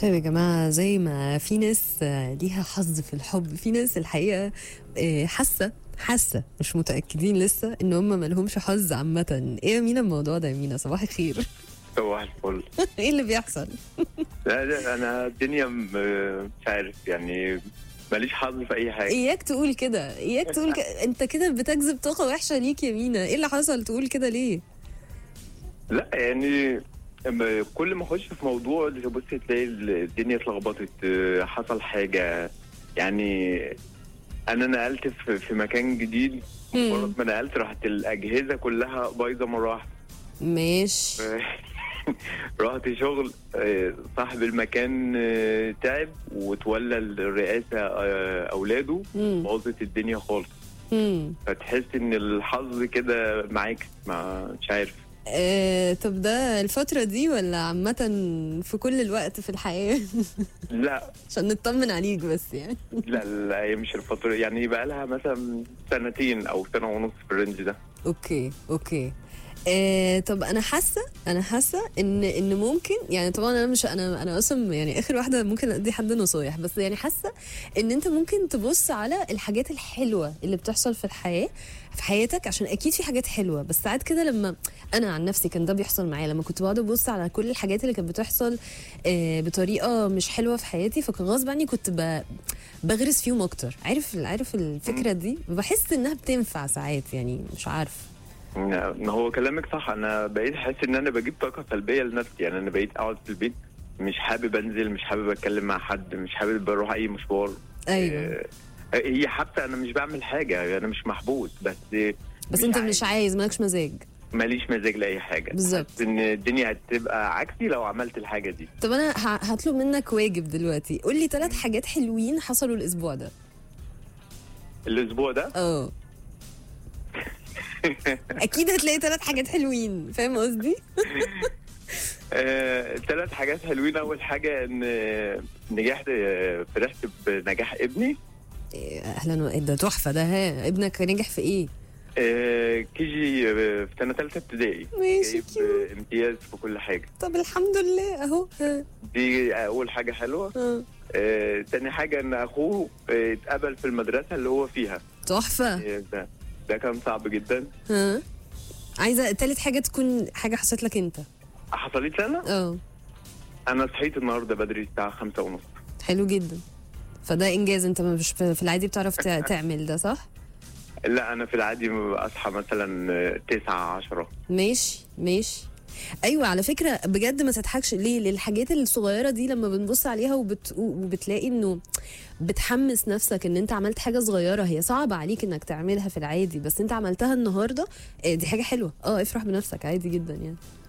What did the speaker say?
طيب يا جماعة زي ما في ناس آه، ليها حظ في الحب في ناس الحقيقة آه، حاسة حاسة مش متأكدين لسه ان هم مالهمش حظ عامة ايه يا مينا الموضوع ده يا مينا صباح الخير صباح الفل ايه اللي بيحصل لا لا انا الدنيا م- مش عارف يعني ماليش حظ في اي حاجه اياك تقول كده اياك تقول كده انت كده بتجذب طاقة وحشة ليك يا مينا ايه اللي حصل تقول كده ليه لا يعني أما كل ما اخش في موضوع تبص تلاقي الدنيا اتلخبطت آه، حصل حاجه يعني انا نقلت في في مكان جديد مم. مجرد ما نقلت راحت الاجهزه كلها بايظه مره واحده ماشي رحت شغل آه، صاحب المكان آه، تعب وتولى الرئاسه آه، اولاده مم. باظت الدنيا خالص مم. فتحس ان الحظ كده معاك ما مش عارف آه، طب ده الفترة دي ولا عامة في كل الوقت في الحياة لا عشان نطمن عليك بس يعني لا لا هي مش الفترة يعني بقى لها مثلا سنتين او سنة ونص في الرينج ده اوكي اوكي آه طب انا حاسه انا حاسه ان ان ممكن يعني طبعا انا مش انا انا اصلا يعني اخر واحده ممكن ادي حد نصايح بس يعني حاسه ان انت ممكن تبص على الحاجات الحلوه اللي بتحصل في الحياه في حياتك عشان اكيد في حاجات حلوه بس ساعات كده لما انا عن نفسي كان ده بيحصل معايا لما كنت بقعد ابص على كل الحاجات اللي كانت بتحصل آه بطريقه مش حلوه في حياتي فكان غصب عني كنت ب... بغرس فيهم اكتر عارف عارف الفكره دي بحس انها بتنفع ساعات يعني مش عارف ما هو كلامك صح انا بقيت احس ان انا بجيب طاقة سلبية لنفسي يعني انا بقيت اقعد في البيت مش حابب انزل مش حابب اتكلم مع حد مش حابب اروح اي مشوار ايوه آه، هي حتى انا مش بعمل حاجة انا مش محبوس بس بس مش انت عايز. مش عايز مالكش مزاج ماليش مزاج لاي حاجة بالظبط. حاسس ان الدنيا هتبقى عكسي لو عملت الحاجة دي طب انا ه- هطلب منك واجب دلوقتي قول لي ثلاث حاجات حلوين حصلوا الاسبوع ده الاسبوع ده اه اكيد هتلاقي ثلاث حاجات حلوين فاهم قصدي آه، ثلاث حاجات حلوين اول حاجه ان آه، نجحت آه، فرحت بنجاح ابني إيه، اهلا و- ده تحفه ده ها ابنك نجح في ايه آه، كي جي آه، في سنه ثالثه ابتدائي ماشي جايب كيوت آه، امتياز في كل حاجه طب الحمد لله اهو ها دي اول حاجه حلوه ها. آه، تاني حاجه ان اخوه آه، اتقبل في المدرسه اللي هو فيها تحفه آه، ده ده كان صعب جدا ها عايزه تالت حاجه تكون حاجه حصلت لك انت حصلت لي انا اه انا صحيت النهارده بدري الساعه خمسة ونص حلو جدا فده انجاز انت مش في في العادي بتعرف تع- تعمل ده صح لا انا في العادي اصحى مثلا آه، تسعة عشرة ماشي ماشي ايوه على فكره بجد ما تضحكش ليه للحاجات الصغيره دي لما بنبص عليها وبت... وبتلاقي انه بتحمس نفسك ان انت عملت حاجه صغيره هي صعبه عليك انك تعملها في العادي بس انت عملتها النهارده آه، دي حاجه حلوه اه افرح بنفسك عادي جدا يعني